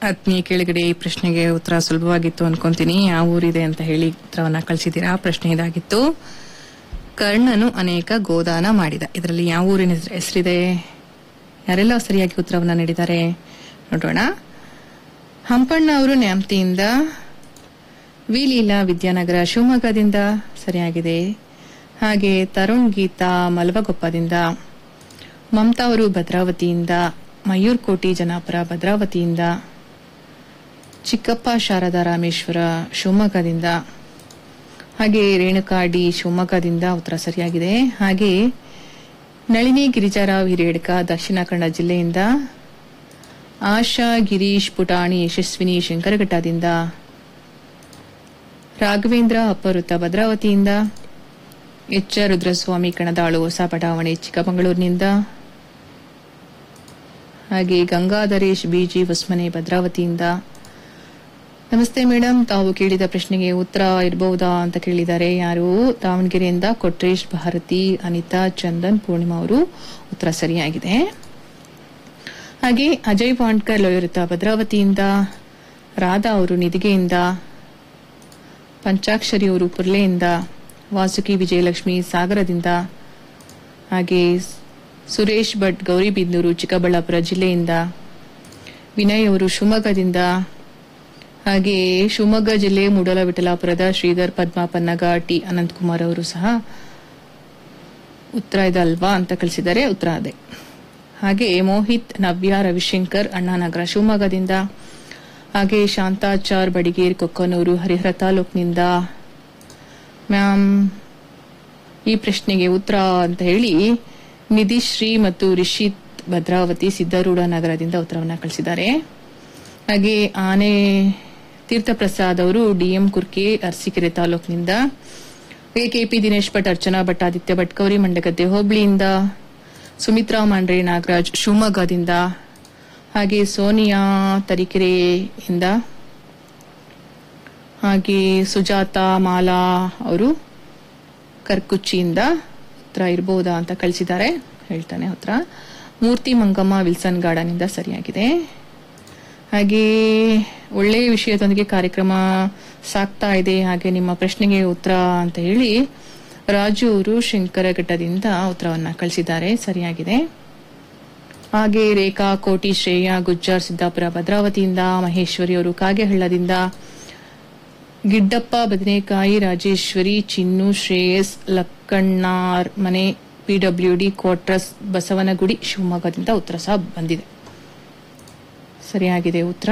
ಆತ್ಮೀಯ ಕೆಳಗಡೆ ಈ ಪ್ರಶ್ನೆಗೆ ಉತ್ತರ ಸುಲಭವಾಗಿತ್ತು ಅನ್ಕೊಂತೀನಿ ಯಾವ ಊರಿದೆ ಅಂತ ಹೇಳಿ ಉತ್ತರವನ್ನ ಕಳಿಸಿದ್ದೀರಾ ಪ್ರಶ್ನೆ ಇದಾಗಿತ್ತು ಕರ್ಣನು ಅನೇಕ ಗೋದಾನ ಮಾಡಿದ ಇದರಲ್ಲಿ ಯಾವ ಊರಿನ ಹೆಸ್ರು- ಹೆಸರಿದೆ ಯಾರೆಲ್ಲ ಸರಿಯಾಗಿ ಉತ್ತರವನ್ನ ನೀಡಿದ್ದಾರೆ ನೋಡೋಣ ಹಂಪಣ್ಣ ಅವರು ನ್ಯಾಮ್ತಿಯಿಂದ ವಿ ಲೀಲಾ ವಿದ್ಯಾನಗರ ಶಿವಮೊಗ್ಗದಿಂದ ಸರಿಯಾಗಿದೆ ಹಾಗೆ ತರುಣ್ ಗೀತಾ ಮಲವಗೊಪ್ಪದಿಂದ ಮಮತಾ ಅವರು ಭದ್ರಾವತಿಯಿಂದ ಮಯೂರ್ ಕೋಟಿ ಜನಾಪುರ ಭದ್ರಾವತಿಯಿಂದ ಚಿಕ್ಕಪ್ಪ ಶಾರದಾ ರಾಮೇಶ್ವರ ಶಿವಮೊಗ್ಗದಿಂದ ಹಾಗೆ ರೇಣುಕಾ ಡಿ ಶಿವಮೊಗ್ಗದಿಂದ ಉತ್ತರ ಸರಿಯಾಗಿದೆ ಹಾಗೆ ನಳಿನಿ ಗಿರಿಜಾರಾವ್ ಹಿರೇಡ್ಕ ದಕ್ಷಿಣ ಕನ್ನಡ ಜಿಲ್ಲೆಯಿಂದ ಆಶಾ ಗಿರೀಶ್ ಪುಟಾಣಿ ಯಶಸ್ವಿನಿ ಶಂಕರಘಟ್ಟದಿಂದ ರಾಘವೇಂದ್ರ ಅಪ್ಪರುತ್ತ ಭದ್ರಾವತಿಯಿಂದ ಎಚ್ ಆರ್ ರುದ್ರಸ್ವಾಮಿ ಕಣದಾಳು ಹೊಸ ಬಡಾವಣೆ ಚಿಕ್ಕಮಗಳೂರಿನಿಂದ ಹಾಗೆ ಗಂಗಾಧರೇಶ್ ಬಿಜಿ ಹೊಸ್ಮನೆ ಭದ್ರಾವತಿಯಿಂದ ನಮಸ್ತೆ ಮೇಡಮ್ ತಾವು ಕೇಳಿದ ಪ್ರಶ್ನೆಗೆ ಉತ್ತರ ಇರಬಹುದಾ ಅಂತ ಕೇಳಿದ್ದಾರೆ ಯಾರು ದಾವಣಗೆರೆಯಿಂದ ಕೊಟ್ರೇಶ್ ಭಾರತಿ ಅನಿತಾ ಚಂದನ್ ಪೂರ್ಣಿಮಾ ಅವರು ಉತ್ತರ ಸರಿಯಾಗಿದೆ ಹಾಗೆ ಅಜಯ್ ವಾಂಡ್ಕರ್ ಲೋಯರುತ್ತ ಭದ್ರಾವತಿಯಿಂದ ರಾಧಾ ಅವರು ನಿಧಿಗೆಯಿಂದ ಪಂಚಾಕ್ಷರಿ ಅವರು ಪುರ್ಲೆಯಿಂದ ವಾಸುಕಿ ವಿಜಯಲಕ್ಷ್ಮಿ ಸಾಗರದಿಂದ ಹಾಗೆ ಸುರೇಶ್ ಭಟ್ ಗೌರಿಬಿದನೂರು ಚಿಕ್ಕಬಳ್ಳಾಪುರ ಜಿಲ್ಲೆಯಿಂದ ವಿನಯ್ ಅವರು ಶಿವಮೊಗ್ಗದಿಂದ ಹಾಗೆ ಶಿವಮೊಗ್ಗ ಜಿಲ್ಲೆ ಮೂಡಲವಿಠಲಾಪುರದ ಶ್ರೀಧರ್ ಪದ್ಮಾ ಪನ್ನಗ ಟಿ ಅನಂತಕುಮಾರ್ ಅವರು ಸಹ ಉತ್ತರ ಇದಲ್ವಾ ಅಂತ ಕಳಿಸಿದ್ದಾರೆ ಉತ್ತರ ಅದೇ ಹಾಗೆ ಮೋಹಿತ್ ನವ್ಯ ರವಿಶಂಕರ್ ಅಣ್ಣಾನಗರ ಶಿವಮೊಗ್ಗದಿಂದ ಹಾಗೆ ಶಾಂತಾಚಾರ್ ಬಡಿಗೇರ್ ಕೊಕ್ಕನೂರು ಹರಿಹರ ತಾಲೂಕಿನಿಂದ ಮ್ಯಾಮ್ ಈ ಪ್ರಶ್ನೆಗೆ ಉತ್ತರ ಅಂತ ಹೇಳಿ ನಿಧಿಶ್ರೀ ಮತ್ತು ರಿಷಿತ್ ಭದ್ರಾವತಿ ಸಿದ್ದಾರೂಢ ನಗರದಿಂದ ಉತ್ತರವನ್ನು ಕಳಿಸಿದ್ದಾರೆ ಹಾಗೆ ಆನೆ ತೀರ್ಥಪ್ರಸಾದ್ ಅವರು ಡಿಎಂ ಕುರ್ಕೆ ಅರಸೀಕೆರೆ ತಾಲೂಕಿನಿಂದ ಹಾಗೆ ಕೆಪಿ ದಿನೇಶ್ ಭಟ್ ಅರ್ಚನಾ ಭಟ್ ಆದಿತ್ಯ ಭಟ್ ಗೌರಿ ಮಂಡಗದ್ದೆ ಹೋಬಳಿಯಿಂದ ಸುಮಿತ್ರಾ ಮಾಂಡ್ರೆ ನಾಗರಾಜ್ ಶಿವಮೊಗ್ಗದಿಂದ ಹಾಗೆ ಸೋನಿಯಾ ತರೀಕೆರೆಯಿಂದ ಹಾಗೆ ಸುಜಾತ ಮಾಲಾ ಅವರು ಕರ್ಕುಚ್ಚಿಯಿಂದ ಉತ್ತರ ಇರಬಹುದಾ ಅಂತ ಕಳಿಸಿದ್ದಾರೆ ಹೇಳ್ತಾನೆ ಉತ್ತರ ಮೂರ್ತಿ ಮಂಗಮ್ಮ ವಿಲ್ಸನ್ ಗಾರ್ಡನ್ ಇಂದ ಸರಿಯಾಗಿದೆ ಹಾಗೆ ಒಳ್ಳೆಯ ವಿಷಯದೊಂದಿಗೆ ಕಾರ್ಯಕ್ರಮ ಸಾಗ್ತಾ ಇದೆ ಹಾಗೆ ನಿಮ್ಮ ಪ್ರಶ್ನೆಗೆ ಉತ್ತರ ಅಂತ ಹೇಳಿ ರಾಜು ಅವರು ಶಂಕರಘಟ್ಟದಿಂದ ಉತ್ತರವನ್ನ ಕಳಿಸಿದ್ದಾರೆ ಸರಿಯಾಗಿದೆ ಹಾಗೆ ರೇಖಾ ಕೋಟಿ ಶ್ರೇಯಾ ಗುಜ್ಜಾರ್ ಸಿದ್ದಾಪುರ ಭದ್ರಾವತಿಯಿಂದ ಮಹೇಶ್ವರಿ ಅವರು ಕಾಗೆಹಳ್ಳದಿಂದ ಗಿಡ್ಡಪ್ಪ ಬದನೆಕಾಯಿ ರಾಜೇಶ್ವರಿ ಚಿನ್ನು ಶ್ರೇಯಸ್ ಲಕ್ಕಣ್ಣಾರ್ ಮನೆ ಪಿಡಬ್ಲ್ಯೂಡಿ ಕ್ವಾರ್ಟರ್ಸ್ ಬಸವನಗುಡಿ ಶಿವಮೊಗ್ಗದಿಂದ ಉತ್ತರ ಸಹ ಬಂದಿದೆ ಸರಿಯಾಗಿದೆ ಉತ್ತರ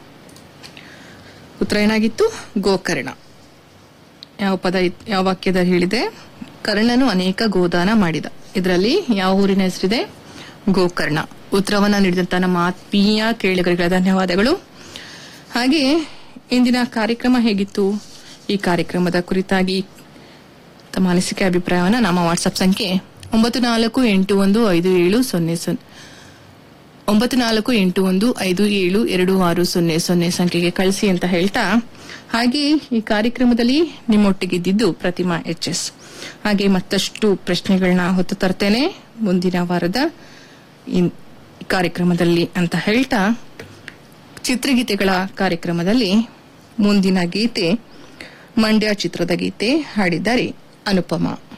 ಉತ್ತರ ಏನಾಗಿತ್ತು ಗೋಕರ್ಣ ಯಾವ ಪದ ಇತ್- ಯಾವ ವಾಕ್ಯದಲ್ಲಿ ಹೇಳಿದೆ ಕರ್ಣನು ಅನೇಕ ಗೋದಾನ ಮಾಡಿದ ಇದರಲ್ಲಿ ಯಾವ ಊರಿನ ಹೆಸರಿದೆ ಗೋಕರ್ಣ ಉತ್ತರವನ್ನ ನೀಡಿದಂತ ನಮ್ಮ ಆತ್ಮೀಯ ಕೇಳಿಗರಿಗೆ ಧನ್ಯವಾದಗಳು ಹಾಗೆ ಇಂದಿನ ಕಾರ್ಯಕ್ರಮ ಹೇಗಿತ್ತು ಈ ಕಾರ್ಯಕ್ರಮದ ಕುರಿತಾಗಿ ತಮ್ಮ ಅನಿಸಿಕೆ ಅಭಿಪ್ರಾಯವನ್ನ ನಮ್ಮ ವಾಟ್ಸ್ಆಪ್ ಸಂಖ್ಯೆ ಒಂಬತ್ತು ನಾಲ್ಕು ಎಂಟು ಒಂದು ಐದು ಏಳು ಸೊನ್ನೆ ಸೊನ್ನೆ ಒಂಬತ್ತು ನಾಲ್ಕು ಎಂಟು ಒಂದು ಐದು ಏಳು ಎರಡು ಆರು ಸೊನ್ನೆ ಸೊನ್ನೆ ಸಂಖ್ಯೆಗೆ ಕಳಿಸಿ ಅಂತ ಹೇಳ್ತಾ ಹಾಗೆ ಈ ಕಾರ್ಯಕ್ರಮದಲ್ಲಿ ನಿಮ್ಮೊಟ್ಟಿಗಿದ್ದಿದ್ದು ಪ್ರತಿಮಾ ಎಚ್ ಎಸ್ ಹಾಗೆ ಮತ್ತಷ್ಟು ಪ್ರಶ್ನೆಗಳನ್ನ ಹೊತ್ತು ತರ್ತೇನೆ ಮುಂದಿನ ವಾರದ ಈ ಕಾರ್ಯಕ್ರಮದಲ್ಲಿ ಅಂತ ಹೇಳ್ತಾ ಚಿತ್ರಗೀತೆಗಳ ಕಾರ್ಯಕ್ರಮದಲ್ಲಿ ಮುಂದಿನ ಗೀತೆ ಮಂಡ್ಯ ಚಿತ್ರದ ಗೀತೆ ಹಾಡಿದ್ದಾರೆ ಅನುಪಮ